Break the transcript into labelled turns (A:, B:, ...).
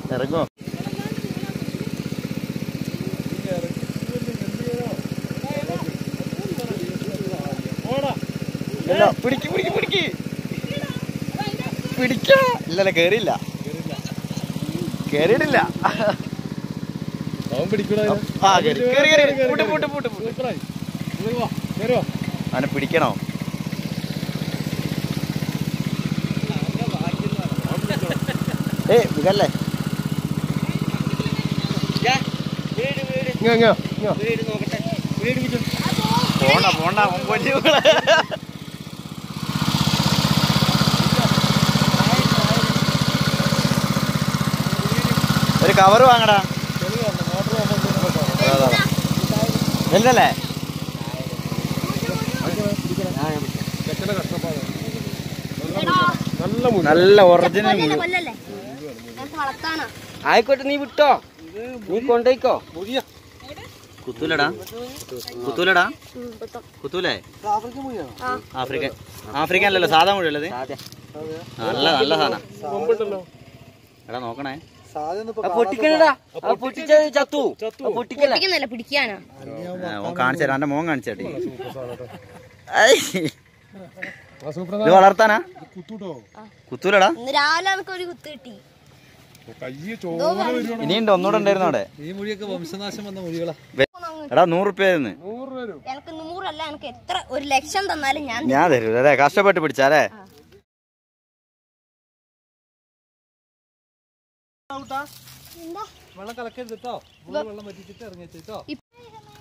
A: ഇറങ്ങോ ഇല്ല പിടിക്ക് പിടിക്ക് പിടിക്ക് പിടിക്ക ഇല്ലല്ല കേറിയില്ല കേറിയിട്ടില്ല
B: അവൻ പിടിക്കണ
A: ആ കേറി കേറി കേറി പൂട്ട് പൂട്ട് പൂട്ട് പൂട്ട് അവനെ പിടിക്കണോ ഏ വികല്ലേ പോണ്ട പോണ്ട അവൻ കൊല്ലി വീണ. ഒരു കവർ വാങ്ങടാ വലുതല്ലേ
B: നല്ല മുടി
A: നല്ല ഒറിജിനൽ മുഴു
C: കൊല്ലല്ലേ ഞങ്ങൾക്ക് വളർത്താനാ
D: ആയിക്കോട്ടെ നീ വിട്ടോ നീ കൊണ്ടേക്കോ
A: കുത്തൂലടാ കുത്തൂലടാ കുത്തൂലേ ആഫ്രിക്കൻ ആഫ്രിക്കൻ അല്ലല്ലോ സാധാ മുഴുവല്ലത് നല്ല നല്ല സാധനം
B: കൊമ്പുണ്ടല്ലോ
A: എടാ നോക്കണേ
D: പൊട്ടിക്കണടാ ആ പൊട്ടിച്ച ചത്തു ആ പൊട്ടിക്കല
C: പിടിക്കുന്നില്ല പിടിക്കാനാ
A: ആ, ഓൻ കാണിച്ചു തരാം എന്റെ മോൻ കാണിച്ചേട്ടി
B: ആ സൂപ്പർ
A: ഇത് വളർത്താനാ
B: കുത്തൂട്ടോ
A: കുത്തൂലടാ
C: ഇന്ന് രാവിലെ നമുക്ക് ഒരു കുത്ത് കിട്ടി
B: കയ്യെ ചോര വരുവാണ്
A: ഇനിയുണ്ട് ഒന്നുകൂടെ ഉണ്ടായിരുന്നു അവിടെ
E: ഈ മൊഴിയൊക്കെ വംശനാശം വന്ന മൊഴികളാ
A: എടാ നൂറ് റുപ്യ ആയിരുന്നു
B: നൂറ് വരും
C: എനിക്ക് നൂറല്ല എനിക്ക് എത്ര ഒരു ലക്ഷം തന്നാലും ഞാൻ
A: ഞാൻ തരൂ അല്ലേ കഷ്ടപ്പെട്ട് പിടിച്ചാലേ
E: വെള്ളം കലക്കരുത് കേട്ടോ വെള്ളം പറ്റിച്ചിട്ട് ഇറങ്ങി കേട്ടോ
C: ഇപ്പൊ